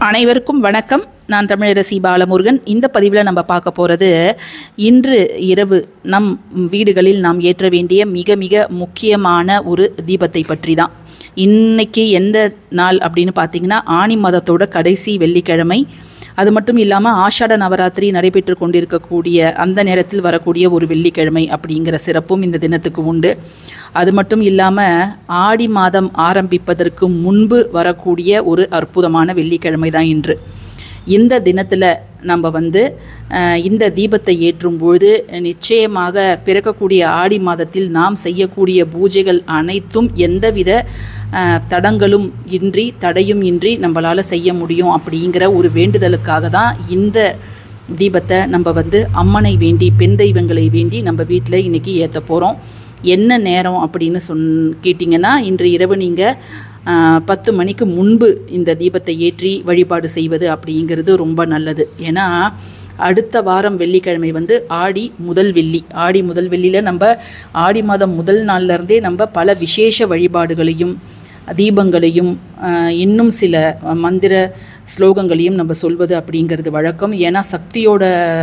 அனைவருக்கும் வணக்கம் நான் தமிழரசி பாலமுருகன் இந்த பதிவில் நம்ம பார்க்க போகிறது இன்று இரவு நம் வீடுகளில் நாம் ஏற்ற வேண்டிய மிக மிக முக்கியமான ஒரு தீபத்தை பற்றி தான் இன்னைக்கு எந்த நாள் அப்படின்னு பார்த்தீங்கன்னா ஆனி மாதத்தோட கடைசி வெள்ளிக்கிழமை அது மட்டும் இல்லாமல் ஆஷாட நவராத்திரி நடைபெற்று கொண்டிருக்கக்கூடிய அந்த நேரத்தில் வரக்கூடிய ஒரு வெள்ளிக்கிழமை அப்படிங்கிற சிறப்பும் இந்த தினத்துக்கு உண்டு அது மட்டும் இல்லாமல் ஆடி மாதம் ஆரம்பிப்பதற்கு முன்பு வரக்கூடிய ஒரு அற்புதமான வெள்ளிக்கிழமை தான் இன்று இந்த தினத்தில் நம்ம வந்து அஹ், இந்த தீபத்தை ஏற்றும் பொழுது நிச்சயமாக பிறக்கக்கூடிய ஆடி மாதத்தில் நாம் செய்யக்கூடிய பூஜைகள் அனைத்தும் எந்தவித அஹ், தடங்களும் இன்றி தடையும் இன்றி நம்மளால் செய்ய முடியும் அப்படிங்கிற ஒரு வேண்டுதலுக்காக தான் இந்த தீபத்தை நம்ம வந்து அம்மனை வேண்டி பெண் தெய்வங்களை வேண்டி நம்ம வீட்டில் இன்றைக்கி ஏற்ற போகிறோம் என்ன நேரம் அப்படின்னு சொன் கேட்டிங்கன்னா இன்று இரவு நீங்கள் பத்து மணிக்கு முன்பு இந்த தீபத்தை ஏற்றி வழிபாடு செய்வது அப்படிங்கிறது ரொம்ப நல்லது ஏன்னா அடுத்த வாரம் வெள்ளிக்கிழமை வந்து ஆடி முதல் வெள்ளி ஆடி முதல் வெள்ளியில் நம்ம ஆடி மாதம் முதல் நாள்ல இருந்தே நம்ம பல விசேஷ வழிபாடுகளையும் தீபங்களையும் ஆஹ், இன்னும் சில மந்திர ஸ்லோகங்களையும் நம்ம சொல்வது அப்படிங்கிறது வழக்கம் ஏன்னா சக்தியோட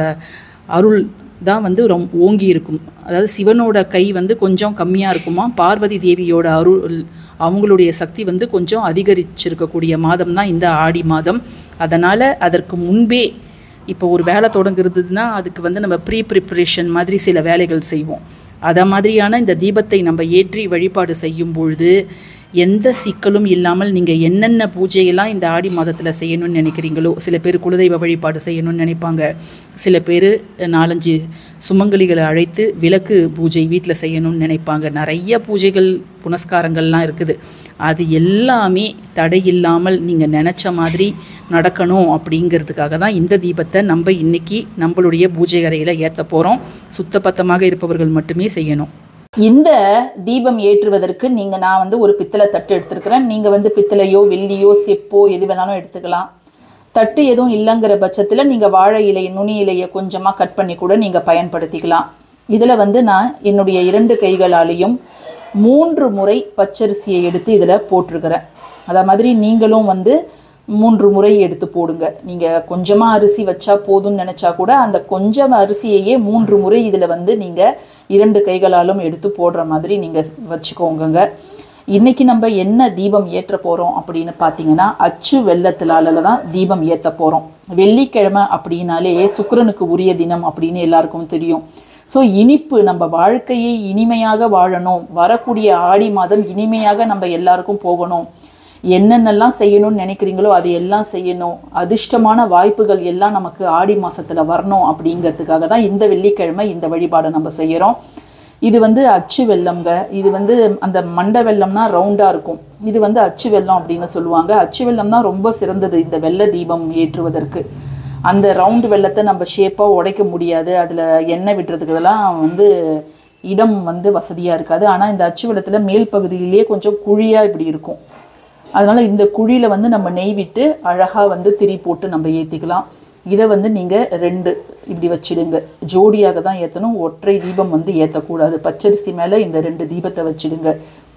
அருள் தான் வந்து ரொம் ஓங்கி இருக்கும் அதாவது சிவனோட கை வந்து கொஞ்சம் கம்மியாக இருக்குமா பார்வதி தேவியோட அருள் அவங்களுடைய சக்தி வந்து கொஞ்சம் அதிகரிச்சிருக்கக்கூடிய மாதம் தான் இந்த ஆடி மாதம் அதனால் அதற்கு முன்பே இப்போ ஒரு வேலை தொடங்குறதுன்னா அதுக்கு வந்து நம்ம ப்ரீ ப்ரிப்பரேஷன் மாதிரி சில வேலைகள் செய்வோம் அதை மாதிரியான இந்த தீபத்தை நம்ம ஏற்றி வழிபாடு செய்யும் பொழுது எந்த சிக்கலும் இல்லாமல் நீங்கள் என்னென்ன பூஜையெல்லாம் இந்த ஆடி மாதத்தில் செய்யணும்னு நினைக்கிறீங்களோ சில பேர் குலதெய்வ வழிபாடு செய்யணும்னு நினைப்பாங்க சில பேர் நாலஞ்சு சுமங்கலிகளை அழைத்து விளக்கு பூஜை வீட்டில் செய்யணும்னு நினைப்பாங்க நிறைய பூஜைகள் புனஸ்காரங்கள்லாம் இருக்குது அது எல்லாமே தடை இல்லாமல் நீங்கள் நினச்ச மாதிரி நடக்கணும் அப்படிங்கிறதுக்காக தான் இந்த தீபத்தை நம்ம இன்னைக்கு நம்மளுடைய பூஜை அறையில் ஏற்ற போகிறோம் சுத்தபத்தமாக இருப்பவர்கள் மட்டுமே செய்யணும் இந்த தீபம் ஏற்றுவதற்கு நீங்கள் நான் வந்து ஒரு பித்தளை தட்டு எடுத்துருக்கிறேன் நீங்கள் வந்து பித்தளையோ வெள்ளியோ செப்போ எது வேணாலும் எடுத்துக்கலாம் தட்டு எதுவும் இல்லைங்கிற பட்சத்தில் நீங்கள் வாழை இலை நுனி இலையை கொஞ்சமாக கட் பண்ணி கூட நீங்கள் பயன்படுத்திக்கலாம் இதில் வந்து நான் என்னுடைய இரண்டு கைகளாலேயும் மூன்று முறை பச்சரிசியை எடுத்து இதில் போட்டிருக்கிறேன் அதே மாதிரி நீங்களும் வந்து மூன்று முறை எடுத்து போடுங்க நீங்கள் கொஞ்சமாக அரிசி வச்சா போதும்னு நினச்சா கூட அந்த கொஞ்சம் அரிசியையே மூன்று முறை இதில் வந்து நீங்கள் இரண்டு கைகளாலும் எடுத்து போடுற மாதிரி நீங்கள் வச்சுக்கோங்கங்க இன்னைக்கு நம்ம என்ன தீபம் ஏற்ற போகிறோம் அப்படின்னு பார்த்தீங்கன்னா அச்சு வெள்ளத்திலால தான் தீபம் ஏற்ற போகிறோம் வெள்ளிக்கிழமை அப்படின்னாலே சுக்கிரனுக்கு உரிய தினம் அப்படின்னு எல்லாருக்கும் தெரியும் ஸோ இனிப்பு நம்ம வாழ்க்கையை இனிமையாக வாழணும் வரக்கூடிய ஆடி மாதம் இனிமையாக நம்ம எல்லாருக்கும் போகணும் என்னென்னலாம் செய்யணும்னு நினைக்கிறீங்களோ அது எல்லாம் செய்யணும் அதிர்ஷ்டமான வாய்ப்புகள் எல்லாம் நமக்கு ஆடி மாசத்துல வரணும் அப்படிங்கிறதுக்காக தான் இந்த வெள்ளிக்கிழமை இந்த வழிபாடை நம்ம செய்கிறோம் இது வந்து அச்சு வெல்லம்ங்க இது வந்து அந்த மண்டை வெல்லம்னா ரவுண்டாக இருக்கும் இது வந்து அச்சு வெல்லம் அப்படின்னு சொல்லுவாங்க அச்சு வெல்லம் தான் ரொம்ப சிறந்தது இந்த வெள்ளை தீபம் ஏற்றுவதற்கு அந்த ரவுண்டு வெள்ளத்தை நம்ம ஷேப்பாக உடைக்க முடியாது அதில் எண்ணெய் விட்டுறதுக்கு இதெல்லாம் வந்து இடம் வந்து வசதியாக இருக்காது ஆனால் இந்த அச்சு வெள்ளத்தில் மேல் பகுதியிலேயே கொஞ்சம் குழியாக இப்படி இருக்கும் அதனால் இந்த குழியில் வந்து நம்ம நெய் விட்டு அழகாக வந்து திரி போட்டு நம்ம ஏற்றிக்கலாம் இதை வந்து நீங்கள் ரெண்டு இப்படி வச்சிடுங்க ஜோடியாக தான் ஏற்றணும் ஒற்றை தீபம் வந்து ஏற்றக்கூடாது பச்சரிசி மேலே இந்த ரெண்டு தீபத்தை வச்சிடுங்க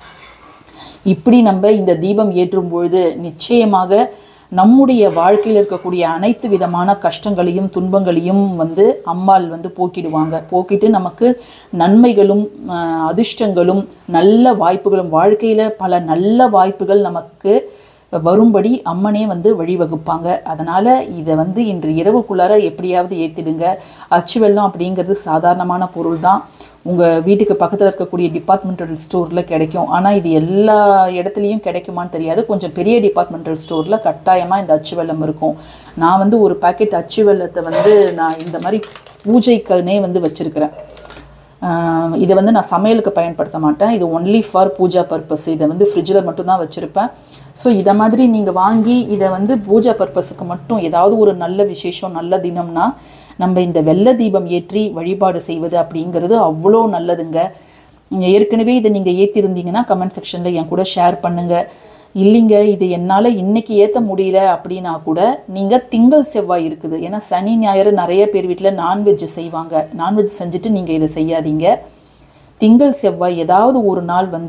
இப்படி நம்ம இந்த தீபம் ஏற்றும் பொழுது நிச்சயமாக நம்முடைய வாழ்க்கையில் இருக்கக்கூடிய அனைத்து விதமான கஷ்டங்களையும் துன்பங்களையும் வந்து அம்பாள் வந்து போக்கிடுவாங்க போக்கிட்டு நமக்கு நன்மைகளும் ஆஹ், அதிர்ஷ்டங்களும் நல்ல வாய்ப்புகளும் வாழ்க்கையில் பல நல்ல வாய்ப்புகள் நமக்கு வரும்படி அம்மனே வந்து வழிவகுப்பாங்க அதனால் இதை வந்து இன்று இரவுக்குள்ளார எப்படியாவது ஏற்றிடுங்க அச்சு வெல்லம் அப்படிங்கிறது சாதாரணமான பொருள் தான் உங்கள் வீட்டுக்கு பக்கத்தில் இருக்கக்கூடிய டிபார்ட்மெண்டல் ஸ்டோரில் கிடைக்கும் ஆனால் இது எல்லா இடத்துலையும் கிடைக்குமான்னு தெரியாது கொஞ்சம் பெரிய டிபார்ட்மெண்டல் ஸ்டோரில் கட்டாயமாக இந்த அச்சு வெல்லம் இருக்கும் நான் வந்து ஒரு பாக்கெட் அச்சு வெல்லத்தை வந்து நான் இந்த மாதிரி பூஜைக்குனே வந்து வச்சுருக்கிறேன் ஆஹ் இதை வந்து நான் சமையலுக்கு பயன்படுத்த மாட்டேன் இது ஒன்லி ஃபார் பூஜா பர்பஸ் இதை வந்து ஃப்ரிட்ஜில் மட்டும்தான் வச்சுருப்பேன் ஸோ இதை மாதிரி நீங்கள் வாங்கி இதை வந்து பூஜா பர்பஸுக்கு மட்டும் ஏதாவது ஒரு நல்ல விசேஷம் நல்ல தினம்னா நம்ம இந்த வெள்ளை தீபம் ஏற்றி வழிபாடு செய்வது அப்படிங்கிறது அவ்வளோ நல்லதுங்க ஏற்கனவே இதை நீங்கள் ஏற்றிருந்தீங்கன்னா கமெண்ட் செக்ஷனில் என் கூட ஷேர் பண்ணுங்கள் இல்லைங்க இது என்னால் இன்னைக்கு ஏற்ற முடியல அப்படின்னா கூட நீங்கள் திங்கள் செவ்வாய் இருக்குது ஏன்னா சனி ஞாயிறு நிறைய பேர் வீட்டில் நான்வெஜ் செய்வாங்க நான்வெஜ் செஞ்சுட்டு நீங்கள் இதை செய்யாதீங்க திங்கள் செவ்வாய் ஏதாவது ஒரு நாள் வந்து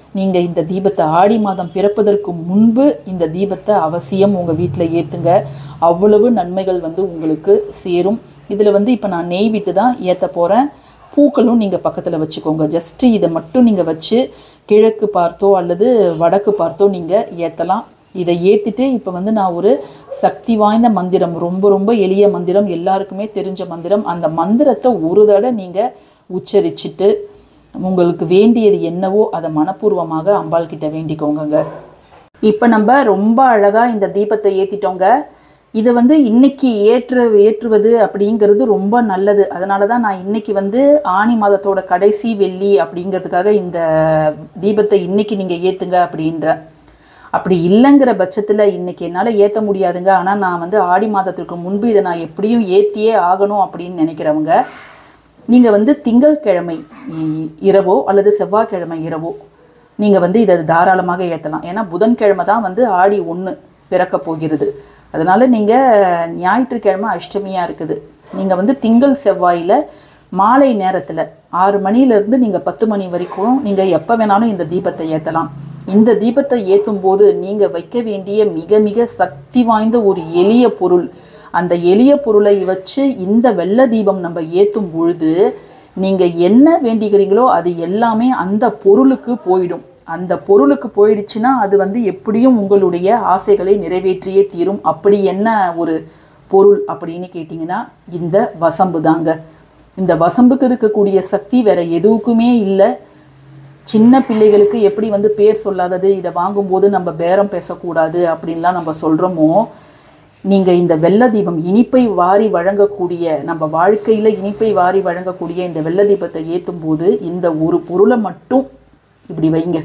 நீங்கள் இந்த தீபத்தை ஆடி மாதம் பிறப்பதற்கு முன்பு இந்த தீபத்தை அவசியம் உங்கள் வீட்டில் ஏற்றுங்க அவ்வளவு நன்மைகள் வந்து உங்களுக்கு சேரும் இதில் வந்து இப்போ நான் நெய் விட்டு தான் ஏற்ற போகிறேன் பூக்களும் நீங்கள் பக்கத்தில் வச்சுக்கோங்க ஜஸ்ட்டு இதை மட்டும் நீங்கள் வச்சு கிழக்கு பார்த்தோ அல்லது வடக்கு பார்த்தோ நீங்கள் ஏற்றலாம் இதை ஏற்றிட்டு இப்போ வந்து நான் ஒரு சக்தி வாய்ந்த மந்திரம் ரொம்ப ரொம்ப எளிய மந்திரம் எல்லாருக்குமே தெரிஞ்ச மந்திரம் அந்த மந்திரத்தை ஒரு தடவை நீங்கள் உச்சரிச்சிட்டு உங்களுக்கு வேண்டியது என்னவோ அதை மனப்பூர்வமாக அம்பாள் கிட்ட வேண்டிக்கோங்கங்க இப்போ நம்ம ரொம்ப அழகாக இந்த தீபத்தை ஏற்றிட்டோங்க இதை வந்து இன்னைக்கு ஏற்ற ஏற்றுவது அப்படிங்கிறது ரொம்ப நல்லது அதனால தான் நான் இன்னைக்கு வந்து ஆனி மாதத்தோட கடைசி வெள்ளி அப்படிங்கிறதுக்காக இந்த தீபத்தை இன்னைக்கு நீங்கள் ஏற்றுங்க அப்படின்றேன் அப்படி இல்லைங்கிற பட்சத்தில் இன்னைக்கு என்னால் ஏற்ற முடியாதுங்க ஆனால் நான் வந்து ஆடி மாதத்திற்கு முன்பு இதை நான் எப்படியும் ஏற்றியே ஆகணும் அப்படின்னு நினைக்கிறவங்க நீங்கள் வந்து திங்கட்கிழமை இ- இரவோ அல்லது செவ்வாய்க்கிழமை இரவோ நீங்கள் வந்து இதை தாராளமாக ஏற்றலாம் ஏன்னா புதன்கிழமை தான் வந்து ஆடி ஒன்று பிறக்க போகிறது அதனால் நீங்கள் ஞாயிற்றுக்கிழமை அஷ்டமியாக இருக்குது நீங்கள் வந்து திங்கள் செவ்வாயில் மாலை நேரத்தில் ஆறு மணியிலேருந்து நீங்கள் பத்து மணி வரைக்கும் நீங்கள் எப்போ வேணாலும் இந்த தீபத்தை ஏற்றலாம் இந்த தீபத்தை ஏற்றும் போது நீங்கள் வைக்க வேண்டிய மிக மிக சக்தி வாய்ந்த ஒரு எளிய பொருள் அந்த எளிய பொருளை வச்சு இந்த வெள்ளை தீபம் நம்ம ஏற்றும் பொழுது நீங்கள் என்ன வேண்டிக்கிறீங்களோ அது எல்லாமே அந்த பொருளுக்கு போயிடும் அந்த பொருளுக்கு போயிடுச்சுன்னா அது வந்து எப்படியும் உங்களுடைய ஆசைகளை நிறைவேற்றியே தீரும் அப்படி என்ன ஒரு பொருள் அப்படின்னு கேட்டிங்கன்னா இந்த வசம்பு தாங்க இந்த வசம்புக்கு இருக்கக்கூடிய சக்தி வேற எதுவுக்குமே இல்லை சின்ன பிள்ளைகளுக்கு எப்படி வந்து பேர் சொல்லாதது இதை வாங்கும்போது நம்ம பேரம் பேசக்கூடாது அப்படின்லாம் நம்ம சொல்கிறோமோ நீங்கள் இந்த வெள்ள தீபம் இனிப்பை வாரி வழங்கக்கூடிய நம்ம வாழ்க்கையில் இனிப்பை வாரி வழங்கக்கூடிய இந்த வெள்ள தீபத்தை ஏற்றும் போது இந்த ஒரு பொருளை மட்டும் இப்படி வைங்க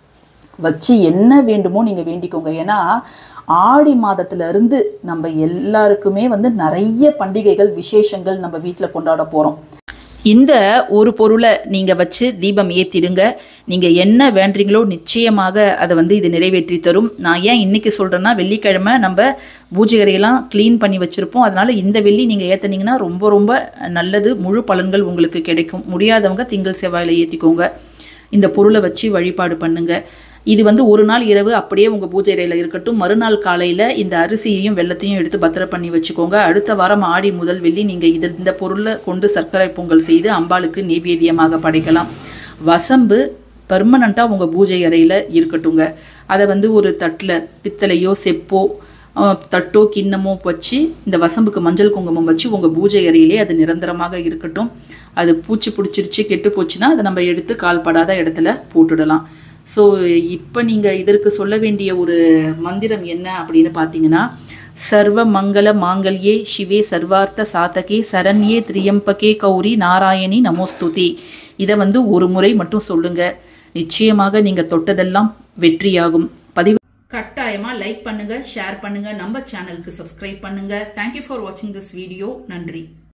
வச்சு என்ன வேண்டுமோ நீங்கள் வேண்டிக்கோங்க ஏன்னா ஆடி மாதத்துல இருந்து நம்ம எல்லாருக்குமே வந்து நிறைய பண்டிகைகள் விசேஷங்கள் நம்ம வீட்டில் கொண்டாட போகிறோம் இந்த ஒரு பொருளை நீங்கள் வச்சு தீபம் ஏற்றிடுங்க நீங்கள் என்ன வேண்டுறீங்களோ நிச்சயமாக அதை வந்து இது நிறைவேற்றி தரும் நான் ஏன் இன்னைக்கு சொல்கிறேன்னா வெள்ளிக்கிழமை நம்ம பூஜை அறையெல்லாம் க்ளீன் பண்ணி வச்சுருப்போம் அதனால் இந்த வெள்ளி நீங்கள் ஏற்றுனீங்கன்னா ரொம்ப ரொம்ப நல்லது முழு பலன்கள் உங்களுக்கு கிடைக்கும் முடியாதவங்க திங்கள் செவ்வாயில் ஏற்றிக்கோங்க இந்த பொருளை வச்சு வழிபாடு பண்ணுங்க இது வந்து ஒரு நாள் இரவு அப்படியே உங்கள் பூஜை அறையில் இருக்கட்டும் மறுநாள் காலையில் இந்த அரிசியையும் வெள்ளத்தையும் எடுத்து பத்திரம் பண்ணி வச்சுக்கோங்க அடுத்த வாரம் ஆடி முதல் வெள்ளி நீங்கள் இது இந்த பொருளை கொண்டு சர்க்கரை பொங்கல் செய்து அம்பாளுக்கு நெய்வேத்தியமாக படைக்கலாம் வசம்பு பர்மனண்ட்டாக உங்கள் பூஜை அறையில் இருக்கட்டுங்க அதை வந்து ஒரு தட்டில் பித்தளையோ செப்போ அஹ், தட்டோ கிண்ணமோ வச்சு இந்த வசம்புக்கு மஞ்சள் குங்குமம் வச்சு உங்கள் பூஜை அறையிலே அது நிரந்தரமாக இருக்கட்டும் அது பூச்சி பிடிச்சிருச்சு கெட்டு போச்சுன்னா அதை நம்ம எடுத்து கால்படாத இடத்துல போட்டுடலாம் ஸோ இப்போ நீங்கள் இதற்கு சொல்ல வேண்டிய ஒரு மந்திரம் என்ன அப்படின்னு பார்த்தீங்கன்னா சர்வ மங்கள மாங்கல்யே சிவே சர்வார்த்த சாதகே சரண்யே திரியம்பகே கௌரி நாராயணி நமோஸ்துதி இதை வந்து ஒரு முறை மட்டும் சொல்லுங்க நிச்சயமாக நீங்கள் தொட்டதெல்லாம் வெற்றியாகும் பதிவு கட்டாயமா லைக் பண்ணுங்க ஷேர் பண்ணுங்க நம்ம சேனலுக்கு சப்ஸ்கிரைப் பண்ணுங்க தேங்க்யூ ஃபார் வாட்சிங் திஸ் வீடியோ நன்றி